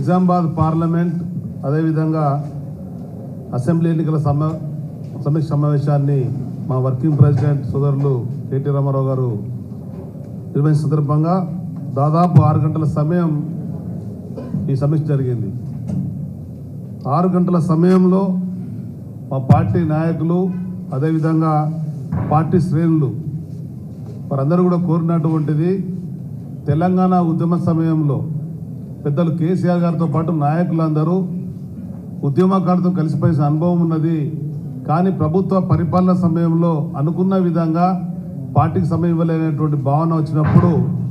Nizamabad parliament అదేవిధంగా assembly ఎన్నికల సమ సమీక్ష సమావేశాన్ని మా వర్కింగ్ ప్రెసిడెంట్ సోదరులు కేటీ రామారావు గారు నిర్వహించిన సందర్భంగా దాదాపు ఆరు గంటల సమయం ఈ సమీక్ష జరిగింది ఆరు గంటల సమయంలో మా పార్టీ నాయకులు అదేవిధంగా పార్టీ శ్రేణులు వారందరూ కూడా కోరినటువంటిది తెలంగాణ ఉద్యమ సమయంలో పెద్దలు కేసీఆర్ గారితో పాటు నాయకులందరూ ఉద్యమకారులతో కలిసిపోయిన అనుభవం ఉన్నది కానీ ప్రభుత్వ పరిపాలన సమయంలో అనుకున్న విధంగా పార్టీకి సమయం ఇవ్వలేనటువంటి భావన వచ్చినప్పుడు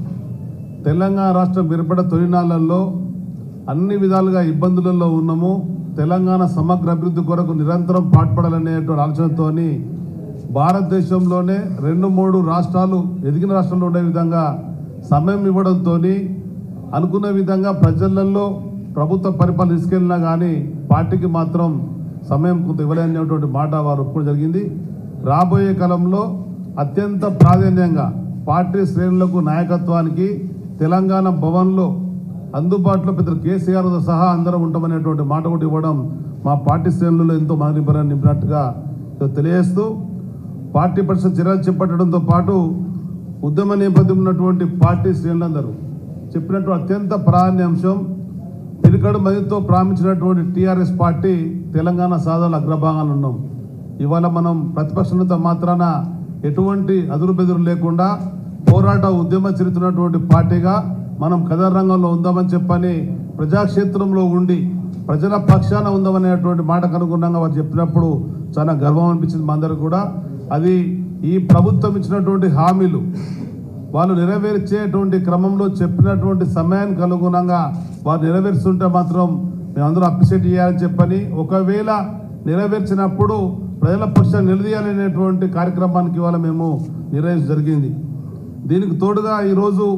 తెలంగాణ రాష్ట్రం ఏర్పడ తొలినాళ్లలో అన్ని విధాలుగా ఇబ్బందులలో ఉన్నాము తెలంగాణ సమగ్ర అభివృద్ధి కొరకు నిరంతరం పాటుపడాలనేటువంటి ఆలోచనతోని భారతదేశంలోనే రెండు మూడు రాష్ట్రాలు ఎదిగిన రాష్ట్రాల్లో ఉండే విధంగా సమయం ఇవ్వడంతో అనుకున్న విధంగా ప్రజలలో ప్రభుత్వ పరిపాలన తీసుకెళ్ళినా కానీ పార్టీకి మాత్రం సమయం కొంత ఇవ్వలేనటువంటి మాట వారు ఒప్పుకోవడం జరిగింది రాబోయే కాలంలో అత్యంత ప్రాధాన్యంగా పార్టీ శ్రేణులకు నాయకత్వానికి తెలంగాణ భవన్లో అందుబాటులో పెద్ద కేసీఆర్ సహా అందరం ఉంటామనేటువంటి మాట కూడా ఇవ్వడం మా పార్టీ శ్రేణులలో ఎంతో మానిపరని నింపినట్టుగా తెలియజేస్తూ పార్టీ పరిషత్ చర్యలు చేపట్టడంతో పాటు ఉద్యమ నేపథ్యం ఉన్నటువంటి పార్టీ శ్రేణులందరూ చెప్పినట్టు అత్యంత ప్రాధాన్యాంశం పిరికడు మదితో ప్రారంభించినటువంటి టీఆర్ఎస్ పార్టీ తెలంగాణ సాధనల అగ్రభాగాలు ఉన్నాం ఇవాళ మనం ప్రతిపక్షంతో మాత్రాన ఎటువంటి అదురు బెదురు లేకుండా పోరాట ఉద్యమ చరిత్రటువంటి పార్టీగా మనం కథ రంగంలో ఉందామని చెప్పని ప్రజాక్షేత్రంలో ఉండి ప్రజల పక్షాన ఉందామనేటువంటి మాటకు అనుగుణంగా వారు చెప్పినప్పుడు చాలా గర్వం అనిపించింది మా అందరికి కూడా అది ఈ ప్రభుత్వం ఇచ్చినటువంటి హామీలు వాళ్ళు నెరవేర్చేటువంటి క్రమంలో చెప్పినటువంటి సమయానికి అనుగుణంగా వారు నెరవేరుస్తుంటే మాత్రం మేమందరూ అప్రిషియేట్ చేయాలని చెప్పని ఒకవేళ నెరవేర్చినప్పుడు ప్రజల పక్షాన్ని నిలదీయాలనేటువంటి కార్యక్రమానికి ఇవాళ మేము నిర్వహించడం జరిగింది దీనికి తోడుగా ఈరోజు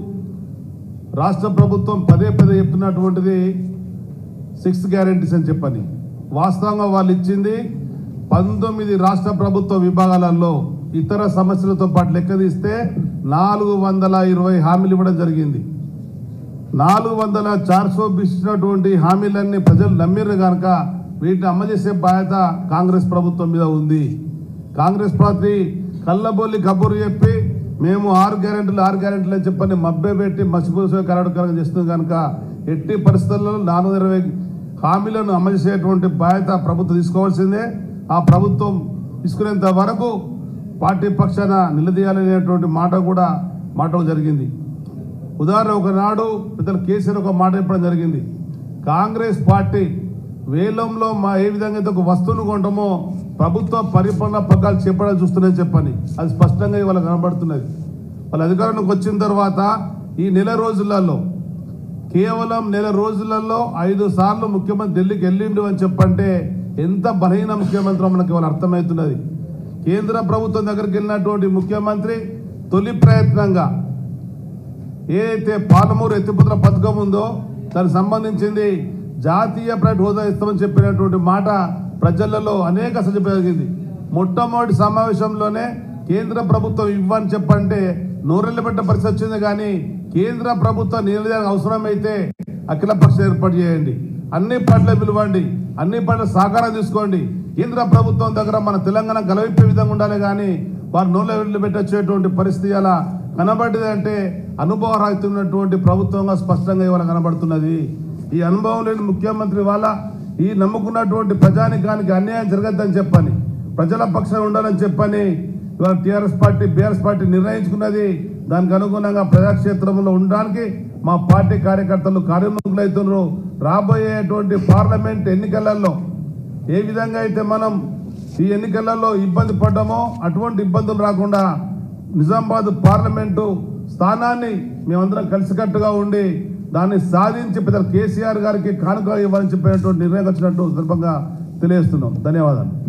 రాష్ట్ర ప్రభుత్వం పదే పదే చెప్తున్నటువంటిది సిక్స్త్ గ్యారంటీస్ అని చెప్పని వాస్తవంగా వాళ్ళు ఇచ్చింది పంతొమ్మిది రాష్ట్ర ప్రభుత్వ విభాగాలలో ఇతర సమస్యలతో పాటు లెక్క తీస్తే నాలుగు వందల ఇరవై హామీలు ఇవ్వడం జరిగింది నాలుగు వందల చార్సో ఇచ్చినటువంటి హామీలన్నీ ప్రజలు నమ్మిర్రు కనుక వీటిని అమలు చేసే బాధ్యత కాంగ్రెస్ ప్రభుత్వం మీద ఉంది కాంగ్రెస్ పార్టీ కళ్ళబొల్లి కబుర్లు చెప్పి మేము ఆరు గ్యారెంటీలు ఆరు గ్యారెంటీలు అని చెప్పని మభ్య పెట్టి మసిపూసే కరడుకరం చేస్తుంది కనుక ఎట్టి పరిస్థితుల్లో నాలుగు వందల ఇరవై హామీలను అమలు చేసేటువంటి బాధ్యత ప్రభుత్వం తీసుకోవాల్సిందే ఆ ప్రభుత్వం తీసుకునేంత వరకు పార్టీ పక్షాన నిలదీయాలనేటువంటి మాట కూడా మాటలు జరిగింది ఉదాహరణ ఒకనాడు పెద్దలు కేసీఆర్ ఒక మాట చెప్పడం జరిగింది కాంగ్రెస్ పార్టీ వేలంలో మా ఏ విధంగా అయితే ఒక వస్తువును కొంటామో ప్రభుత్వ పరిపాలన పగ్గాలు చేపడాలి చూస్తున్నాయని చెప్పని అది స్పష్టంగా ఇవాళ కనబడుతున్నది వాళ్ళ అధికారంలోకి వచ్చిన తర్వాత ఈ నెల రోజులలో కేవలం నెల రోజులలో ఐదు సార్లు ముఖ్యమంత్రి ఢిల్లీకి వెళ్ళిండు అని చెప్పంటే ఎంత బలహీన ముఖ్యమంత్రి మనకి ఇవాళ అర్థమవుతున్నది కేంద్ర ప్రభుత్వం దగ్గరికి వెళ్ళినటువంటి ముఖ్యమంత్రి తొలి ప్రయత్నంగా ఏదైతే పాలమూరు ఎత్తిపోతుల పథకం ఉందో దానికి సంబంధించింది జాతీయ ప్రైవేట్ హోదా ఇస్తామని చెప్పినటువంటి మాట ప్రజలలో అనేక సజ పెరిగింది మొట్టమొదటి సమావేశంలోనే కేంద్ర ప్రభుత్వం ఇవ్వని చెప్పంటే నూరెళ్ళ పెట్టే పరిస్థితి వచ్చింది కానీ కేంద్ర ప్రభుత్వం నిర్ణయానికి అవసరమైతే అఖిల పక్షం ఏర్పాటు చేయండి అన్ని పార్టీలు పిలవండి అన్ని పార్టీల సహకారం తీసుకోండి కేంద్ర ప్రభుత్వం దగ్గర మన తెలంగాణ గలవిప్పే విధంగా ఉండాలి కానీ వారు నూనె వెళ్ళి పెట్టొచ్చేటువంటి పరిస్థితి అలా కనబడింది అంటే అనుభవరాహితున్నటువంటి ప్రభుత్వంగా స్పష్టంగా ఇవాళ కనబడుతున్నది ఈ అనుభవం లేని ముఖ్యమంత్రి వాళ్ళ ఈ నమ్ముకున్నటువంటి ప్రజానికానికి అన్యాయం జరగద్దని చెప్పని ప్రజల పక్షాన ఉండాలని చెప్పని ఇవాళ టీఆర్ఎస్ పార్టీ బీఆర్ఎస్ పార్టీ నిర్ణయించుకున్నది దానికి అనుగుణంగా ప్రజాక్షేత్రంలో ఉండడానికి మా పార్టీ కార్యకర్తలు కార్యముఖులవుతున్నారు రాబోయేటువంటి పార్లమెంట్ ఎన్నికలలో ఏ విధంగా అయితే మనం ఈ ఎన్నికలలో ఇబ్బంది పడ్డామో అటువంటి ఇబ్బందులు రాకుండా నిజామాబాద్ పార్లమెంటు స్థానాన్ని మేమందరం కలిసికట్టుగా ఉండి దాన్ని సాధించి పెద్ద కేసీఆర్ గారికి కానుక ఇవ్వాలని చెప్పినటువంటి నిర్ణయం వచ్చినట్టు సందర్భంగా తెలియజేస్తున్నాం ధన్యవాదాలు